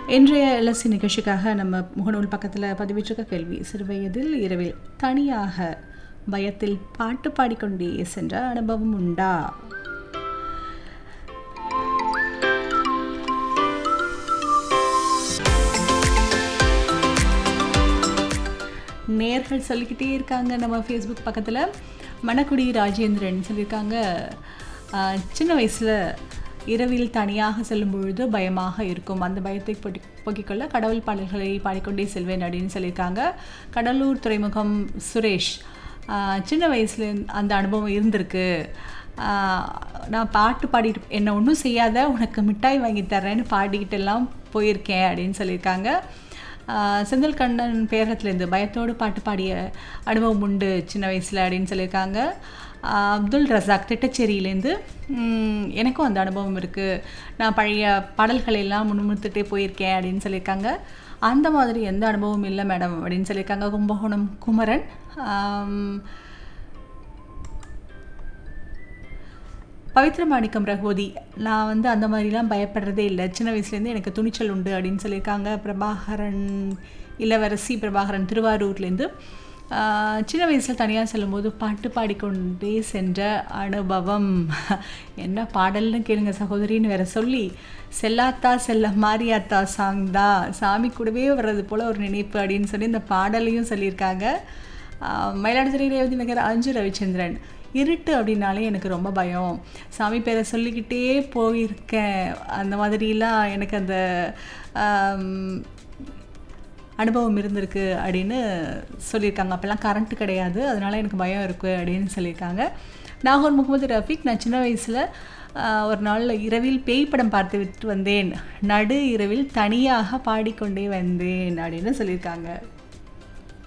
இன்றைய எல்எஸ்சி நிகழ்ச்சிக்காக நம்ம முகநூல் பக்கத்தில் பதிவிட்டிருக்க கேள்வி சிறுவயதில் இரவில் தனியாக பயத்தில் பாட்டு பாடிக்கொண்டே சென்ற அனுபவம் உண்டா நேர்கள் சொல்லிக்கிட்டே இருக்காங்க நம்ம ஃபேஸ்புக் பக்கத்தில் மணக்குடி ராஜேந்திரன் சொல்லியிருக்காங்க ஆஹ், சின்ன வயசில் இரவில் தனியாக செல்லும் பொழுது பயமாக இருக்கும் அந்த பயத்தை போட்டி போக்கிக்கொள்ள கடவுள் பாடல்களை பாடிக்கொண்டே செல்வேன் அப்படின்னு சொல்லியிருக்காங்க கடலூர் துறைமுகம் சுரேஷ் ஆஹ், சின்ன வயசில் அந்த அனுபவம் இருந்திருக்கு ஆஹ், நான் பாட்டு பாடிட்டு என்னை ஒன்றும் செய்யாத உனக்கு மிட்டாய் வாங்கி தரேன்னு பாடிக்கிட்டு எல்லாம் போயிருக்கேன் அப்படின்னு சொல்லியிருக்காங்க ஆஹ் செந்தில் கண்ணன் பேரத்துலேருந்து பயத்தோடு பாட்டு பாடிய அனுபவம் உண்டு சின்ன வயசில் அப்படின்னு சொல்லியிருக்காங்க ஆஹ் அப்துல் ரசாக் திட்டச்சேரியிலேருந்து உம், எனக்கும் அந்த அனுபவம் இருக்குது நான் பழைய பாடல்களை எல்லாம் முன்முத்துட்டே போயிருக்கேன் அப்படின்னு சொல்லியிருக்காங்க அந்த மாதிரி எந்த அனுபவமும் இல்லை மேடம் அப்படின்னு சொல்லியிருக்காங்க கும்பகோணம் குமரன் ஆம், பவித்ர மாணிக்கம் ரகுவதி நான் வந்து அந்த மாதிரிலாம் பயப்படுறதே இல்லை சின்ன வயசுலேருந்து எனக்கு துணிச்சல் உண்டு அப்படின்னு சொல்லியிருக்காங்க பிரபாகரன் இளவரசி பிரபாகரன் திருவாரூர்லேருந்து ஆஹ், சின்ன வயசில் தனியாக செல்லும்போது பாட்டு பாடிக்கொண்டே சென்ற அனுபவம் என்ன பாடல்னு கேளுங்க சகோதரின்னு வேற சொல்லி செல்லாத்தா செல்ல மாரியாத்தா சாங் தான் சாமி கூடவே வர்றது போல் ஒரு நினைப்பு அப்படின்னு சொல்லி இந்த பாடலையும் சொல்லியிருக்காங்க ஆஹ் மயிலாடுதுறை ரேவதி நகர் அஞ்சு ரவிச்சந்திரன் இருட்டு அப்படின்னாலே எனக்கு ரொம்ப பயம் சாமி பேரை சொல்லிக்கிட்டே போயிருக்கேன் அந்த மாதிரிலாம் எனக்கு அந்த ஆம், அனுபவம் இருந்திருக்கு அப்படின்னு சொல்லியிருக்காங்க அப்போல்லாம் கரண்ட்டு கிடையாது அதனால எனக்கு பயம் இருக்குது அப்படின்னு சொல்லியிருக்காங்க நாகூர் முகமது ரஃபீக் நான் சின்ன வயசில் ஒரு நாள் இரவில் பேய் படம் பார்த்து விட்டு வந்தேன் நடு இரவில் தனியாக பாடிக்கொண்டே வந்தேன் அப்படின்னு சொல்லியிருக்காங்க